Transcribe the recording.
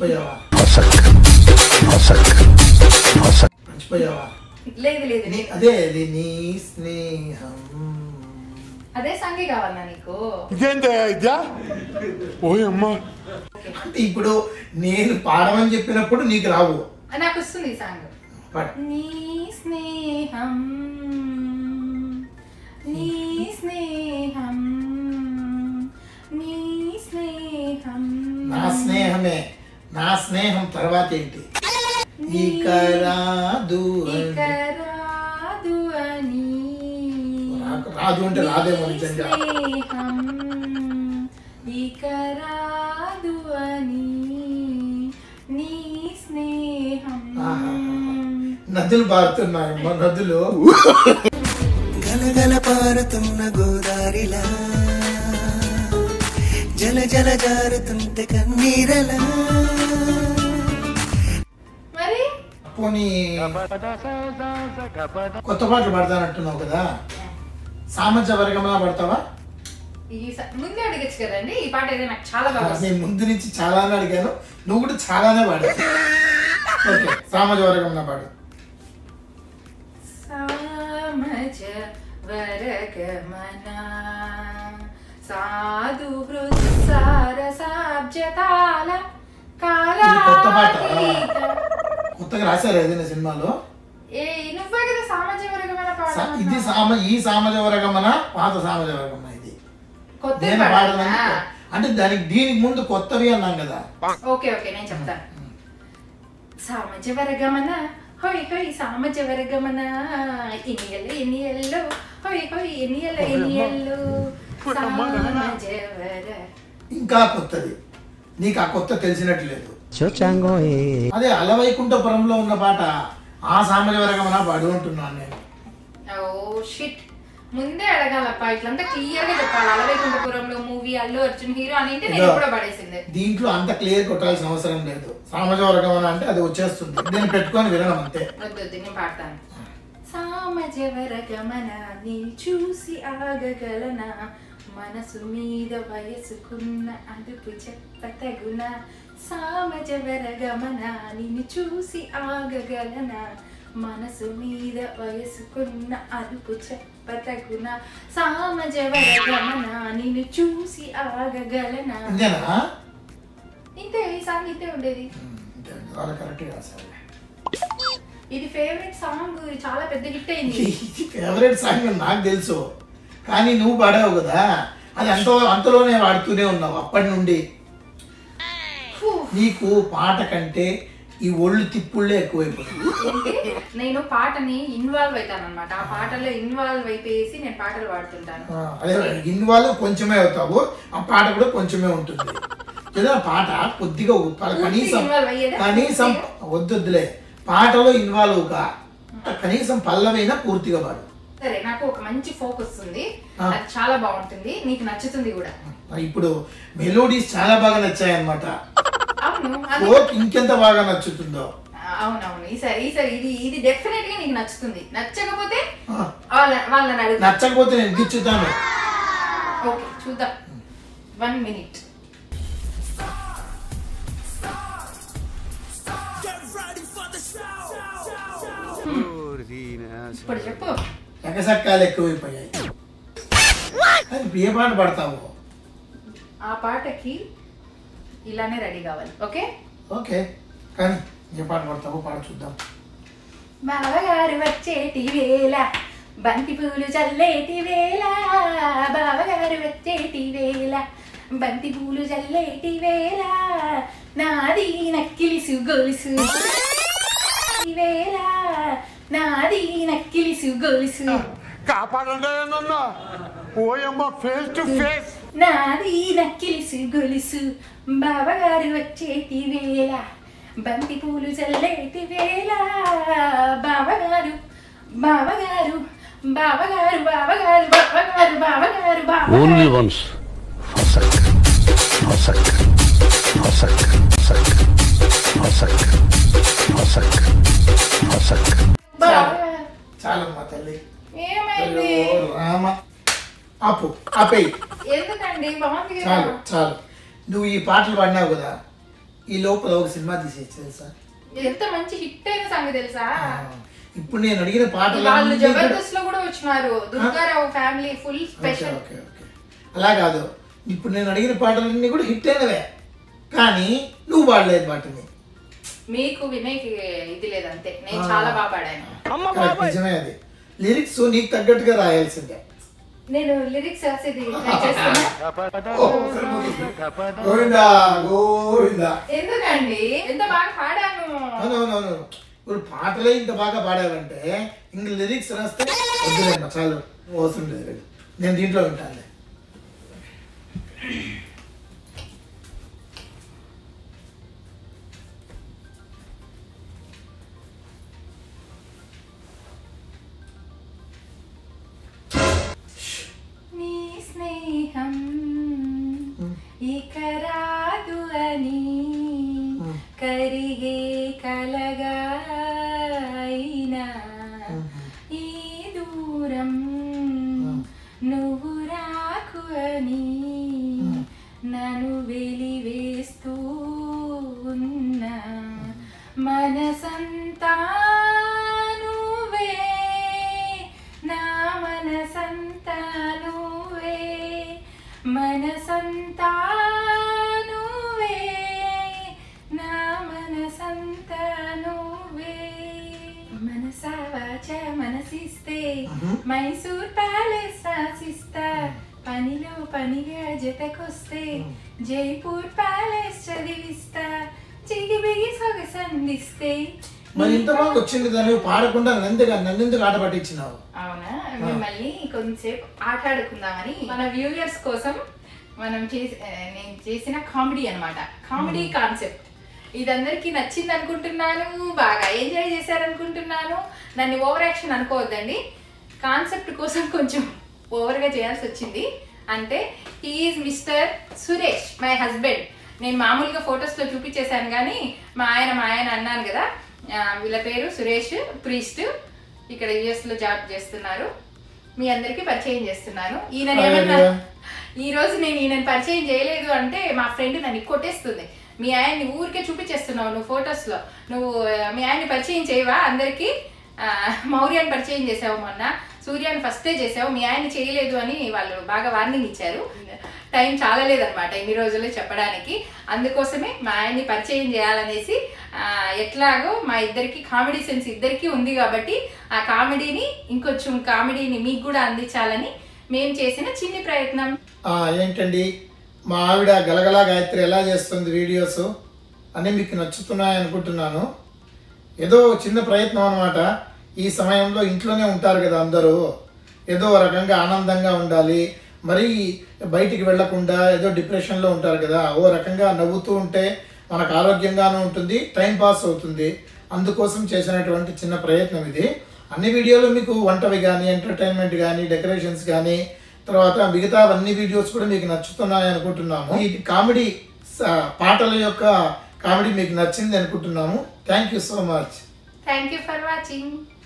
మర్చిపోయావా మర్చిపోయావా లేదు లేదు నీ- లేదు. అదే అది నీ స్నేహం అదే సంగే కావాలా నీకు ఇదేంటయ్యా ఇద్యా ఓయమ్మా అంటే ఇప్పుడు నేను పాడమని చెప్పినప్పుడు నీకు రావు నాకు వస్తుంది ఈ సాంగ్ పాడ నీ స్నేహం నీ స్నేహం నీ స్నేహం నా స్నేహమే నా స్నేహం తర్వాత ఏంటి ఇక రాదు ఇక అని. రాదు అని రాకు- రాదు అంటే రాదేమో నిజంగా స్నేహం ఇక రాదు అని నీ స్నేహం ఆహా. నదులు పారుతున్నాయమ్మా నదులు గలగల పారుతున్న గోదారిలా జల జల జారుతుంటే కన్నీరలా మరి పోనీ కొత్త పాటలు పాడతానంటున్నావు కదా సామర్థ్య వర్గంలా పడతావా ఈ స- ముందే అడగచ్చు కదండి ఈ పాట అయితే నాకు చాలా బాగా వస్తుంది. నేను ముందు నుంచి చాలానే అడిగాను నువ్వు కూడా చాలానే పాడావు ఓకే సామాజిక వర్గంలో పాడు సామజ వరగమన సాధు వృత్సార సాబ్జతాల ఇది కొత్త పాట. కాలాతీత కొత్తగా రాశారు ఏదైనా సినిమాలో ఏ నువ్వే కదా సామాజ వర్గమన సా- పాట ఇది సామ ఈ సామాజ వర్గమన పాత సమాజ వర్గమన ఇది కొత్త నేను పాడదని అంటే దానికి దీనికి ముందు కొత్తవి అన్నాం కదా ఓకే ఓకే నేను చెప్తాను సామజ వరగమన హోయ్ హోయ్ సామజ వరగమన ఇనియల్ ఇనియల్లు హోయ్ హోయ్ ఇనియల్ ఇనియల్లు సామజ వర ఇంకా కొత్తది నీకు ఆ కొత్త తెలిసినట్టు లేదు అదే అలవైకుంఠపురంలో ఉన్న పాట ఆ సామాజ వర్గమన పాడు అంటున్నాను నేను ఓ షిట్ ముందే అడగాలప్ప ఇట్లంతా క్లియర్ గా చెప్పాలి అలవైకుంఠపురంలో మూవీ అల్లు అర్జున్ హీరో అని అంటే నేను ఇదో. కూడా పడేసింది దీంట్లో అంత క్లియర్ కొట్టాల్సిన అవసరం లేదు సామాజ వర్గమన అంటే అది వచ్చేస్తుంది నేను పెట్టుకొని వినడం అంతే వద్దు వద్దు నేను పాడతాను సామజ వరగమన నీ చూసి ఆగగలనా మనసు మీద వయసుకున్న అదుపు చెప్పతగున సామజ వరగమన నిన్ను చూసి ఆగగలనా మనసు మీద వయసుకున్న అదుపు చెప్పతగున సామజ వరగమన నిన్ను చూసి ఆగగలనా అంతేనా ఇంతే ఈ సాంగ్ ఇంతే ఉండేది ఉమ్, అంతే. చాలా కరెక్ట్గా రాశారు ఇది ఫేవరెట్ సాంగ్ చాలా పెద్ద హిట్ అయింది ఇది ఫేవరెట్ సాంగ్ అని నాకు తెలుసు కానీ నువ్వు పాడావు కదా అది అంత అంతలోనే వాడుతూనే ఉన్నావు అప్పటి నుండి ఫూ. నీకు పాట కంటే ఈ ఒళ్ళు తిప్పుళ్ళే ఎక్కువైపోతుంది ఏంటి? నేను పాటని ఇన్వాల్వ్ అవుతాను అనమాట ఆ పాటలో ఇన్వాల్వ్ అయిపోయేసి నేను పాటలు పాడుతుంటాను ఆ, అదే ఇన్వాల్వ్ కొంచెమే అవుతావు ఆ పాట కూడా కొంచెమే ఉంటుంది ఏదైనా పాట కొద్దిగా ఉ- ప- కనీసం involve అయ్యేదా? కనీసం వద్దొద్దులే పాటలో ఇన్వాల్వ్ కా కనీసం పల్లవైనా పూర్తిగా పాడు సరే నాకు ఒక మంచి ఫోకస్ ఉంది ఆ. అది చాలా బాగుంటుంది నీకు నచ్చుతుంది కూడా ఇప్పుడు మెలోడీస్ చాలా బాగా నచ్చాయి అనమాట అవును అది ఫోక్ ఇంకెంత బాగా నచ్చుతుందో అవునవును ఈసారి ఈసారి ఇది ఇది డెఫినెట్ గా నీకు నచ్చుతుంది నచ్చకపోతే ఆ, వాళ్ళ వాళ్ళని అడుగు నచ్చకపోతే నేను గిచ్చుతాను ఓకే చూద్దాం వన్ మినిట్ ఇప్పుడు చెప్పు ఎకసక్కాలు ఎక్కువైపోయాయి అది ఇప్పుడు ఏ పాట పడతావు ఆ పాటకి ఇలానే రెడీ కావాలి ఓకే ఓకే కానీ ఏ పాట పడతావో పాట చూద్దాం బావగారు వచ్చేటి వేళ బంతి పూలు చల్లేటి వేళ బావగారు వచ్చేటి వేళ బంతి పూలు చల్లేటి వేళ నాది నక్కిలిసు గొలుసు ఈ వేళ నాది నక్కిలిసు గొలుసు కాపాడండి నన్ను ఓయమ్మ ఫేస్ టు ఫేస్ నాది నక్కిలిసు గొలుసు బావగారు వచ్చేటి వేళ బంతి పూలు చల్లేటి వేళ బావగారు బావగారు బావగారు బావగారు బావగారు బావగారు బావగారు Only once. Fasak. Fasak. Fasak. Fasak. Fasak. Fasak. Fasak. బావగారు. చాలమ్మా తల్లి ఏమైంది అయ్యో, రామ ఆపు ఆపేయి ఎందుకండి బాగుంది కదా చాలు చాలు నువ్వు ఈ పాటలు పాడినావు కదా ఈ లోపల ఒక సినిమా తీసేయచ్చు తెలుసా ఎంత మంచి హిట్ అయిన సంగతి తెలుసా ఆ, ఇప్పుడు నేను అడిగిన పాటలు వాళ్ళు జబర్దస్త్ లో కూడా వచ్చినారు Durgarao family full okay special okay okay అలా కాదు ఇప్పుడు నేను అడిగిన పాటలన్నీ కూడా హిట్ అయినవే కానీ నువ్వు పాడలేదు వాటిని మీకు వినయ్కి ఇది లేదంతే నేను చాలా బాగా పాడాను కరెక్ట్, నిజమే అది లిరిక్స్ నీకు తగ్గట్టుగా రాయాల్సిందే నేను లిరిక్స్ రాసేది try చేస్తున్నా ఓ, సరిపోతుంది. గోవిందా గోవిందా ఎందుకండి ఎంత బాగా పాడాను అవునవునవును ఇప్పుడు పాటలే ఇంత బాగా పాడావంటే ఇంక లిరిక్స్ రాస్తే వద్దులేమ్మా చాలు అవసరం లేదు వెళ్ళు. నేను దీంట్లో ఉంటాను నీ స్నేహం ఇక రాదు అని కరిగే కలగా అయినా ఈ దూరం నువ్వు రాకు అని నన్ను వెలివేస్తూ ఉన్నా మనసంతా నువ్వే నా మనసంతా నువ్వే మనసంతా నువ్వే నా మనసంతా నువ్వే మనసా వాచ మనసిస్తే మైసూర్ ప్యాలెస్ రాసిస్తా పనిలో పనిగా జతకొస్తే జైపూర్ ప్యాలెస్ చదివిస్తా చిగిబిగి సొగసందిస్తే మరి ఇంత బాగా వచ్చింది దాన్ని పాడకుండా నన్నెందుకు నన్నెందుకు ఆట పట్టించినావు అవునా మిమ్మల్ని కొంచెంసేపు ఆట ఆడుకుందామని మన వ్యూయర్స్ కోసం మనం చేసి ఆ, నేను చేసిన కామెడీ అన్నమాట కామెడీ కాన్సెప్ట్ ఇది అందరికీ నచ్చింది అనుకుంటున్నాను బాగా ఎంజాయ్ చేశారనుకుంటున్నాను నన్ను ఓవర్ యాక్షన్ అనుకోవద్దండి కాన్సెప్ట్ కోసం కొంచెం ఓవర్గా చేయాల్సి వచ్చింది అంటే he is mister Suresh my husband నేను మామూలుగా ఫొటోస్లో చూపించేశాను కానీ మా ఆయన మా ఆయన అన్నాను కదా ఆ, వీళ్ళ పేరు సురేష్ ప్రీస్ట్ ఇక్కడ యుఎస్ లో జాబ్ చేస్తున్నారు మీ అందరికి పరిచయం చేస్తున్నాను ఈయన ఏమన్నా అయ్యో. ఈ రోజు నేను ఈయన పరిచయం చేయలేదు అంటే మా ఫ్రెండ్ నన్ను కొట్టేస్తుంది మీ ఆయన్ని ఊరికే చూపించేస్తున్నావు నువ్వు ఫొటోస్ లో నువ్వు ఆ, మీ ఆయన్ని పరిచయం చేయవా అందరికి మౌర్యాన్ని పరిచయం చేసావు మొన్న సూర్యాన్ని ఫస్టే చేసావు మీ ఆయన చేయలేదు అని వాళ్ళు బాగా వార్నింగ్ ఇచ్చారు టైం చాలా లేదనమాట ఇన్ని రోజులు చెప్పడానికి అందుకోసమే మా ఆయన్ని పరిచయం చేయాలనేసి ఆ, ఎట్లాగో మా ఇద్దరికి కామెడీ సెన్స్ ఇద్దరికి ఉంది కాబట్టి ఆ కామెడీని ఇంకొంచెం కామెడీని మీకు కూడా అందించాలని మేము చేసిన చిన్ని ప్రయత్నం ఆ, ఏంటండి మా ఆవిడ గలగల గాయత్రి ఎలా చేస్తుంది వీడియోస్ అన్నీ మీకు నచ్చుతున్నాయి అనుకుంటున్నాను ఏదో చిన్న ప్రయత్నం అనమాట ఈ సమయంలో ఇంట్లోనే ఉంటారు కదా అందరూ ఏదో ఒక రకంగా ఆనందంగా ఉండాలి మరి బయటికి వెళ్లకుండా ఏదో డిప్రెషన్లో ఉంటారు కదా ఓ రకంగా నవ్వుతూ ఉంటే మనకు ఆరోగ్యంగానూ ఉంటుంది టైం పాస్ అవుతుంది అందుకోసం చేసినటువంటి చిన్న ప్రయత్నం ఇది అన్ని వీడియోలు మీకు వంటవి కానీ ఎంటర్టైన్మెంట్ కానీ డెకరేషన్స్ కానీ తర్వాత మిగతా అన్ని వీడియోస్ కూడా మీకు నచ్చుతున్నాయి అనుకుంటున్నాము ఈ కామెడీ పాటల యొక్క కామెడీ మీకు నచ్చింది అనుకుంటున్నాము thank you so much thank you for watching